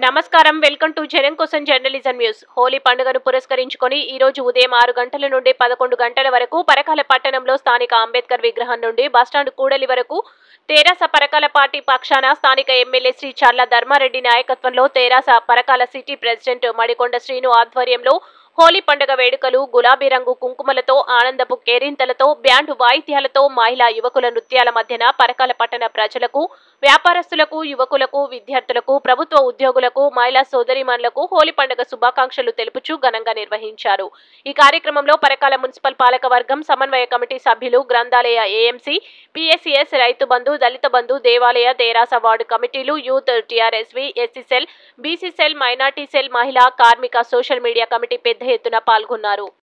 నమస్కారం welcome to జనం కోసం జర్నలిజం న్యూస్ హోలీ పండుగను పురస్కరించుకొని ఈ రోజు ఉదయం ఆరు గంటల నుండి పదకొండు గంటల వరకు పరకాల పట్టణంలో స్థానిక అంబేద్కర్ విగ్రహం నుండి బస్టాండ్ కూడలి వరకు తెరాస పరకాల పార్టీ పక్షాన స్థానిక ఎమ్మెల్యే శ్రీ చర్ల ధర్మారెడ్డి నాయకత్వంలో తెరాస పరకాల సిటీ ప్రెసిడెంట్ మడికొండ శ్రీను ఆధ్వర్యంలో హోలీ పండుగ వేడుకలు గులాబీ రంగు కుంకుమలతో ఆనందపు కేరింతలతో బ్యాండ్ వాయిద్యాలతో మహిళా యువకుల నృత్యాల మధ్యన పరకాల పట్టణ ప్రజలకు వ్యాపారస్తులకు యువకులకు విద్యార్థులకు ప్రభుత్వ ఉద్యోగులకు మహిళా సోదరిమణులకు హోలీ పండుగ శుభాకాంక్షలు తెలుపుచూ ఘనంగా నిర్వహించారు ఈ కార్యక్రమంలో పరకాల మున్సిపల్ పాలక వర్గం సమన్వయ కమిటీ సభ్యులు గ్రంథాలయ ఏఎంసీ పిఎస్సిఎస్ రైతు బంధు దళిత బంధు దేవాలయ దేరాస వార్డు కమిటీలు youth TRSV SC cell BC cell minority cell మహిళా కార్మిక సోషల్ మీడియా కమిటీ పెద్ద ఎత్తున పాల్గొన్నారు